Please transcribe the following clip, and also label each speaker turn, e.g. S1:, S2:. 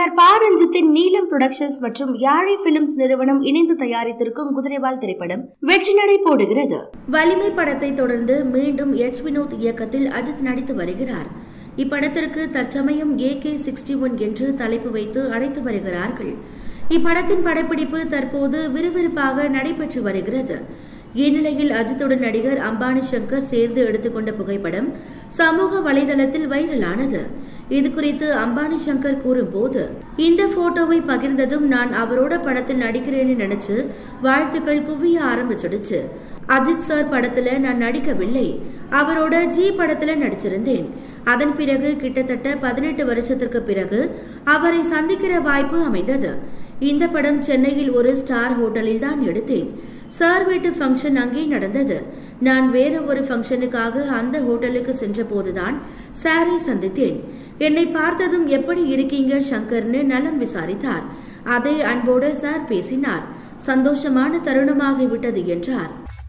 S1: இயக்குனர் ப ரஞ்சித்தின் நீலம் புரொடக்ஷன்ஸ் மற்றும் யாழை பிலிம்ஸ் நிறுவனம் இணைந்து தயாரித்திருக்கும் குதிரைவால் திரைப்படம் வெற்றி நடை போடுகிறது வலிமை படத்தை தொடர்ந்து மீண்டும் எச் வினோத் இயக்கத்தில் அஜித் நடித்து வருகிறார் இப்படத்திற்கு தற்சமயம் ஏ கே சிக்ஸ்டி ஒன் என்று தலைப்பு வைத்து அழைத்து வருகிறார்கள் இப்படத்தின் படப்பிடிப்பு தற்போது விறுவிறுப்பாக நடைபெற்று வருகிறது இந்நிலையில் அஜித்துடன் நடிகர் அம்பானி சங்கர் சேர்ந்து எடுத்துக்கொண்ட புகைப்படம் சமூக வலைதளத்தில் வைரலானது இதுகுறித்து அம்பானி சங்கர் கூறும்போது இந்த போட்டோவை பகிர்ந்ததும் நான் அவரோட படத்தில் நடிக்கிறேன்னு நினைச்சு வாழ்த்துக்கள் குவிய ஆரம்பிச்சிடுச்சு அஜித் சார் படத்துல நான் நடிக்கவில்லை அவரோட ஜி படத்துல நடிச்சிருந்தேன் அதன் பிறகு கிட்டத்தட்ட பதினெட்டு வருஷத்திற்கு பிறகு அவரை சந்திக்கிற வாய்ப்பு அமைந்தது இந்த படம் சென்னையில் ஒரு ஸ்டார் ஹோட்டலில் தான் எடுத்தேன் சார் வீட்டு ஃபங்க்ஷன் அங்கே நடந்தது நான் வேற ஒரு ஃபங்க்ஷனுக்காக அந்த ஹோட்டலுக்கு சென்ற போதுதான் சாரை சந்தித்தேன் என்னை பார்த்ததும் எப்படி இருக்கீங்க சங்கர்னு நலம் விசாரித்தார் அதே அன்போடு சார் பேசினார் சந்தோஷமான தருணமாகிவிட்டது என்றார்